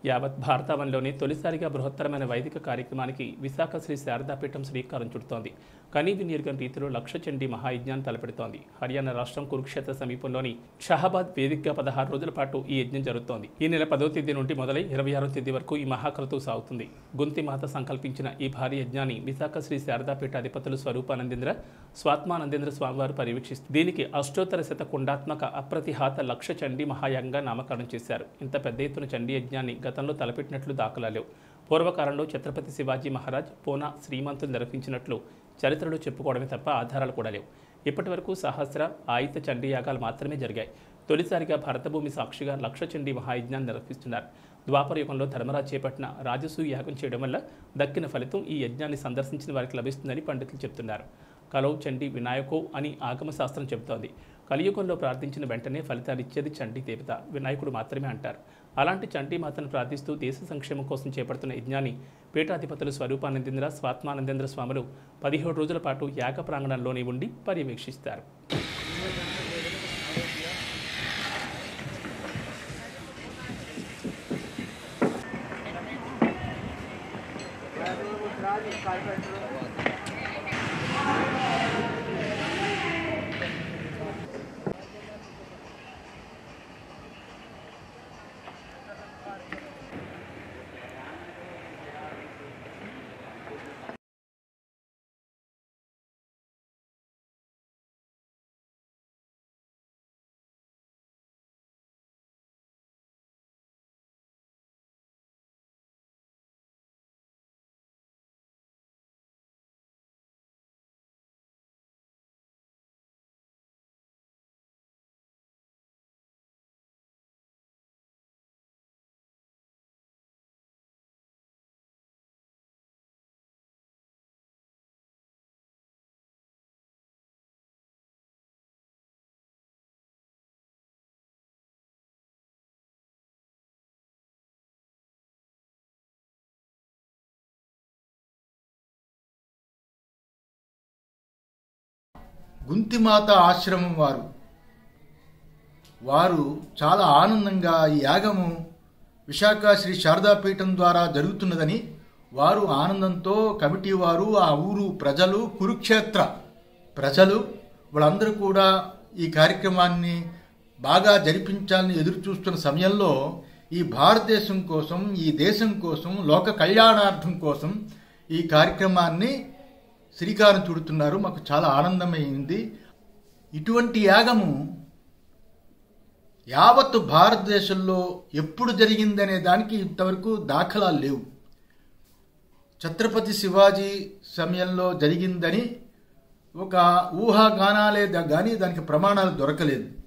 యావత్ భారతావనిలోనే తొలిసారిగా బృహత్తరమైన వైదిక కార్యక్రమానికి విశాఖ శ్రీ శారదాపీఠం శ్రీకారం చుడుతోంది కనీవి నిర్గన్ రీతిలో లక్ష చండీ మహాయజ్ఞాన్ని తలపెడుతోంది హర్యానా రాష్ట్రం కురుక్షేత్ర సమీపంలోని షహాబాద్ వేదికగా పదహారు రోజుల పాటు ఈ యజ్ఞం జరుగుతోంది ఈ నెల పదో తేదీ నుండి మొదలై ఇరవై ఆరో తేదీ వరకు ఈ మహాక్రతువు సాగుతుంది గుంతిమాత సంకల్పించిన ఈ భారీ యజ్ఞాన్ని విశాఖ శ్రీ శారదాపీఠ అధిపతులు స్వరూపానందేంద్ర స్వాత్మానందేంద్ర స్వామివారు పర్యవేక్షిస్తారు దీనికి అష్టోత్తర శత కుండాత్మక అప్రతిహాత లక్ష చండీ మహాయంగా నామకరణం చేశారు ఇంత పెద్ద ఎత్తున చండీ యజ్ఞాన్ని గతంలో తలపెట్టినట్లు దాఖలాలేవు పూర్వకాలంలో ఛత్రపతి శివాజీ మహారాజ్ పూనా శ్రీమంతులు నిర్వహించినట్లు చరిత్రలో చెప్పుకోవడమే తప్ప ఆధారాలు కూడా లేవు ఇప్పటి వరకు సహస్ర ఆయుత చండీ యాగాలు మాత్రమే జరిగాయి తొలిసారిగా భరతభూమి సాక్షిగా లక్ష చండీ మహాయజ్ఞాన్ని నిర్వహిస్తున్నారు ద్వాపర యుగంలో ధర్మరాజు చేపట్టిన రాజసూయ యాగం చేయడం వల్ల దక్కిన ఫలితం ఈ యజ్ఞాన్ని సందర్శించిన వారికి లభిస్తుందని పండితులు చెప్తున్నారు కలౌ చండీ వినాయకో అని ఆగమ శాస్త్రం చెబుతోంది కలియుగంలో ప్రార్థించిన వెంటనే ఫలితాలు ఇచ్చేది చండీ దేవత వినాయకుడు మాత్రమే అంటారు అలాంటి చండీ మాతను ప్రార్థిస్తూ దేశ సంక్షేమం కోసం చేపడుతున్న యజ్ఞాన్ని పీఠాధిపతులు స్వరూపానందేంద్ర స్వాత్మానందేంద్ర స్వాములు పదిహేడు రోజుల పాటు యాగ ప్రాంగణంలోనే ఉండి పర్యవేక్షిస్తారు గుంతిమాత ఆశ్రమం వారు వారు చాలా ఆనందంగా ఈ యాగము విశాఖ శ్రీ శారదాపీఠం ద్వారా జరుగుతున్నదని వారు ఆనందంతో కమిటీ వారు ఆ ఊరు ప్రజలు కురుక్షేత్ర ప్రజలు వాళ్ళందరూ కూడా ఈ కార్యక్రమాన్ని బాగా జరిపించాలని ఎదురు చూస్తున్న సమయంలో ఈ భారతదేశం కోసం ఈ దేశం కోసం లోక కళ్యాణార్థం కోసం ఈ కార్యక్రమాన్ని శ్రీకారం చుడుతున్నారు మాకు చాలా ఆనందమైంది ఇటువంటి యాగము యావత్తు భారతదేశంలో ఎప్పుడు జరిగిందనే దానికి ఇంతవరకు దాఖలాలు లేవు ఛత్రపతి శివాజీ సమయంలో జరిగిందని ఒక ఊహాగానాలే కానీ దానికి ప్రమాణాలు దొరకలేదు